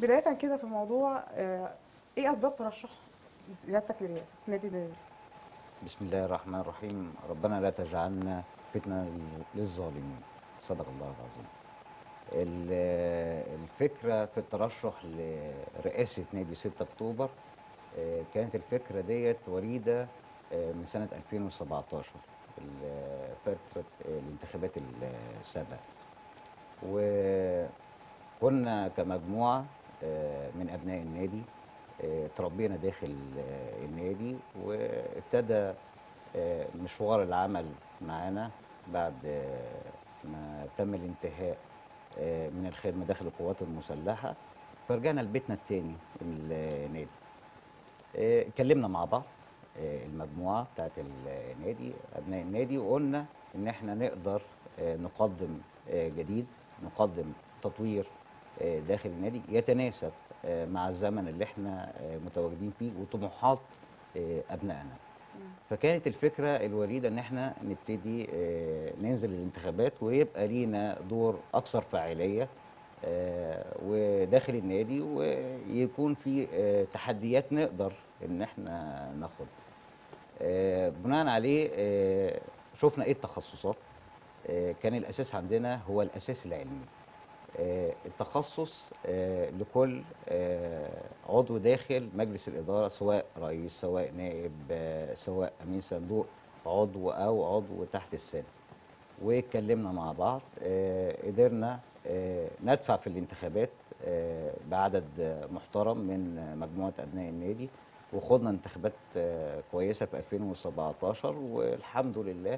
بدايه كده في الموضوع آه، ايه اسباب ترشح سيادتك لرئاسه نادي النادي بسم الله الرحمن الرحيم ربنا لا تجعلنا فتنة للظالمين صدق الله العظيم ال- الفكرة في الترشح لرئاسة نادي 6 أكتوبر آه، كانت الفكرة ديت وليدة آه، من سنة 2017 ال- فترة آه، الانتخابات السابقة وكنا كمجموعة آه، من أبناء النادي آه، تربينا داخل آه، النادي وابتدى آه، مشوار العمل معانا بعد آه، ما تم الانتهاء آه، من الخدمة داخل القوات المسلحة فرجعنا لبيتنا التاني النادي آه، اتكلمنا مع بعض آه، المجموعة بتاعت النادي أبناء النادي وقلنا إن إحنا نقدر آه، نقدم آه، جديد نقدم تطوير آه، داخل النادي يتناسب آه، مع الزمن اللي إحنا آه، متواجدين فيه وطموحات آه، أبنائنا فكانت الفكرة الوليدة إن إحنا نبتدي آه، ننزل الانتخابات ويبقى لينا دور أكثر فاعلية آه، وداخل النادي ويكون في آه، تحديات نقدر إن إحنا ناخد آه، بناء عليه آه، شفنا إيه التخصصات آه، كان الأساس عندنا هو الأساس العلمي آه، التخصص آه، لكل آه، عضو داخل مجلس الإدارة سواء رئيس سواء نائب آه، سواء أمين صندوق عضو أو عضو تحت السن واتكلمنا مع بعض آه، قدرنا آه، ندفع في الانتخابات آه، بعدد آه، محترم من آه، مجموعة أبناء النادي وخضنا انتخابات آه، كويسة في 2017 والحمد لله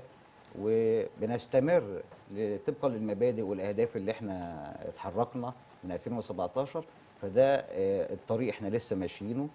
وبنستمر ل- طبقا للمبادئ والاهداف اللي احنا اتحركنا من 2017 فده آه، الطريق احنا لسه ماشيينه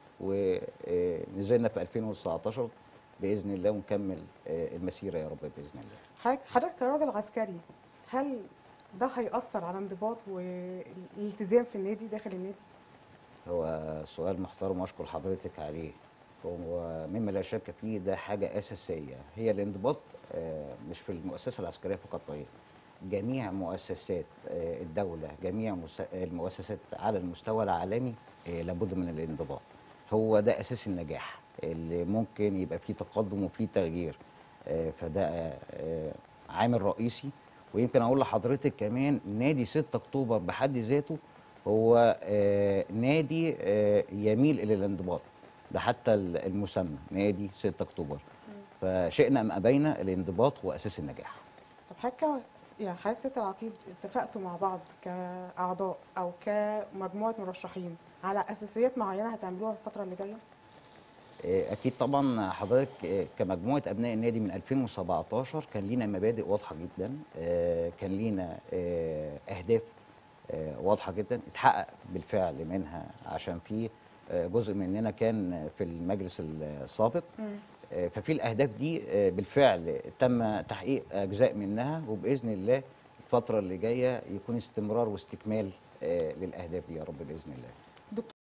ونزلنا في 2019 باذن الله ونكمل آه، المسيره يا رب باذن الله. حضرتك حضرتك كراجل عسكري هل ده هيأثر على انضباط والالتزام في النادي داخل النادي؟ هو سؤال محترم واشكر حضرتك عليه هو مما لا شك فيه ده حاجه اساسيه هي الانضباط آه، مش في المؤسسه العسكريه فقط غير جميع مؤسسات آه، الدوله جميع مس- المؤسسات على المستوى العالمي آه، لابد من الانضباط هو ده اساس النجاح اللي ممكن يبقى فيه تقدم وفيه تغيير آه، فده آه، آه، عامل رئيسي ويمكن اقول لحضرتك كمان نادي 6 اكتوبر بحد ذاته هو آه، نادي آه، يميل الى الانضباط ده حتى ال- المسمى نادي 6 اكتوبر فشئنا ام ابينا الانضباط هو اساس النجاح طب حضرتك كم- يعني حضرتك ست العقيد اتفقتوا مع بعض كأعضاء أو كمجموعة مرشحين على أساسيات معينة هتعملوها في الفترة اللي جاية؟ آه، اكيد طبعا حضرتك آه، كمجموعه ابناء النادي من 2017 كان لينا مبادئ واضحه جدا آه، كان لينا آه، اهداف آه، واضحه جدا اتحقق بالفعل منها عشان في آه، جزء مننا كان في المجلس السابق آه، ففي الاهداف دي آه، بالفعل تم تحقيق اجزاء منها وباذن الله الفتره اللي جايه يكون استمرار واستكمال آه، للاهداف دي يا رب باذن الله